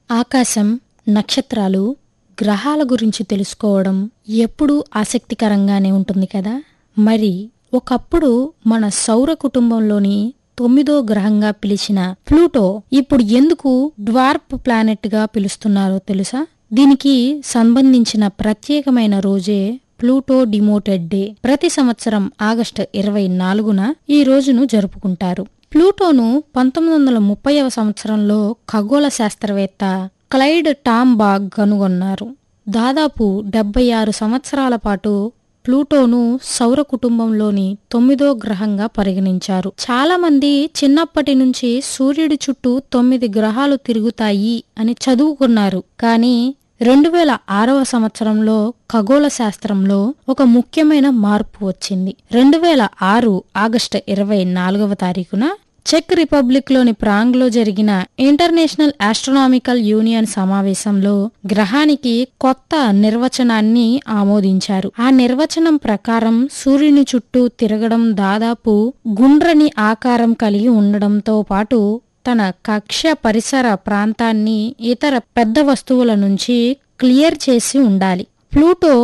ఆకాశం నక్షత్రాలు గ్రహాల గురించి తెలుసుకోవడం ఎప్పుడూ ఆసక్తికరంగానే ఉంటుంది కదా మరి ఒకప్పుడు మన సౌర కుటుంబంలోని తొమ్మిదో గ్రహంగా పిలిచిన ప్లూటో ఇప్పుడు ఎందుకు డ్వార్ప్ ప్లానెట్ గా పిలుస్తున్నారో తెలుసా దీనికి సంబంధించిన ప్రత్యేకమైన రోజే ప్లూటో డిమోటెడ్ డే ప్రతి సంవత్సరం ఆగస్టు ఇరవై నాలుగున ఈ రోజును జరుపుకుంటారు ప్లూటోను పంతొమ్మిది వందల ముప్పైవ సంవత్సరంలో ఖగోళ శాస్త్రవేత్త క్లైడ్ టాంబాగ్ కనుగొన్నారు దాదాపు డెబ్బై ఆరు సంవత్సరాల పాటు ప్లూటోను సౌర కుటుంబంలోని తొమ్మిదో గ్రహంగా పరిగణించారు చాలా మంది చిన్నప్పటి నుంచి సూర్యుడి చుట్టూ తొమ్మిది గ్రహాలు తిరుగుతాయి అని చదువుకున్నారు కానీ రెండు వేల ఆరవ సంవత్సరంలో ఖగోళ శాస్త్రంలో ఒక ముఖ్యమైన మార్పు వచ్చింది రెండు వేల ఆరు ఆగస్టు ఇరవై నాలుగవ తారీఖున చెక్ రిపబ్లిక్ లోని ప్రాంగ్లో జరిగిన ఇంటర్నేషనల్ ఆస్ట్రోనామికల్ యూనియన్ సమావేశంలో గ్రహానికి కొత్త నిర్వచనాన్ని ఆమోదించారు ఆ నిర్వచనం ప్రకారం సూర్యుని చుట్టూ తిరగడం దాదాపు గుండ్రని ఆకారం కలిగి ఉండడంతో పాటు తన కక్ష పరిసర ప్రాంతాన్ని ఇతర పెద్ద వస్తువుల నుంచి క్లియర్ చేసి ఉండాలి ప్లూటో